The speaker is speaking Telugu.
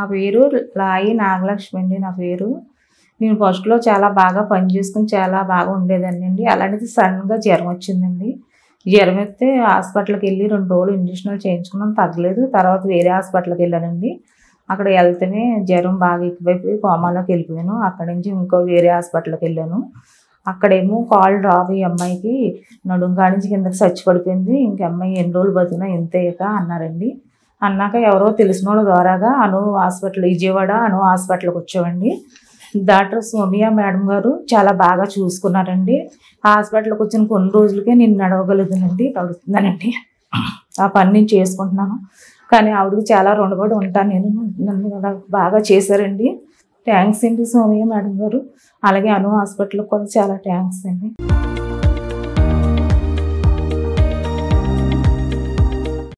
పేరు లాయి నాగలక్ష్మి అండి నా పేరు నేను ఫస్ట్లో చాలా బాగా పని చేసుకుని చాలా బాగా ఉండేదాన్ని అండి అలాంటిది సడన్గా జ్వరం వచ్చిందండి జ్వరం వస్తే హాస్పిటల్కి వెళ్ళి రెండు రోజులు ఇంజక్షన్లు చేయించుకున్నాను తగ్గలేదు తర్వాత వేరే హాస్పిటల్కి వెళ్ళానండి అక్కడ వెళ్తేనే జ్వరం బాగా ఎక్కువైపోయి కోమాలోకి వెళ్ళిపోయాను అక్కడి నుంచి ఇంకో వేరే హాస్పిటల్కి వెళ్ళాను అక్కడేమో కాల్ రావు ఈ అమ్మాయికి నడుం కాడి నుంచి కిందకి చచ్చి పడిపోయింది ఇంక అమ్మాయి ఎన్ని రోజులు బతికినా ఇంతేక అన్నారండి అన్నాక ఎవరో తెలిసిన వాళ్ళ ద్వారాగా అను హాస్పిటల్ విజయవాడ అను హాస్పిటల్కి వచ్చామండి డాక్టర్ సోమియా మేడం గారు చాలా బాగా చూసుకున్నారండి హాస్పిటల్కి వచ్చిన కొన్ని రోజులకే నేను నడవగలుగుతానండి నడుస్తున్నానండి ఆ పని నేను చేసుకుంటున్నాను కానీ ఆవిడకి చాలా రుణపడి ఉంటాను నేను నన్ను అలా బాగా చేశారండి థ్యాంక్స్ అండి సోమియా మేడం గారు అలాగే అను హాస్పిటల్కి కూడా చాలా థ్యాంక్స్ అండి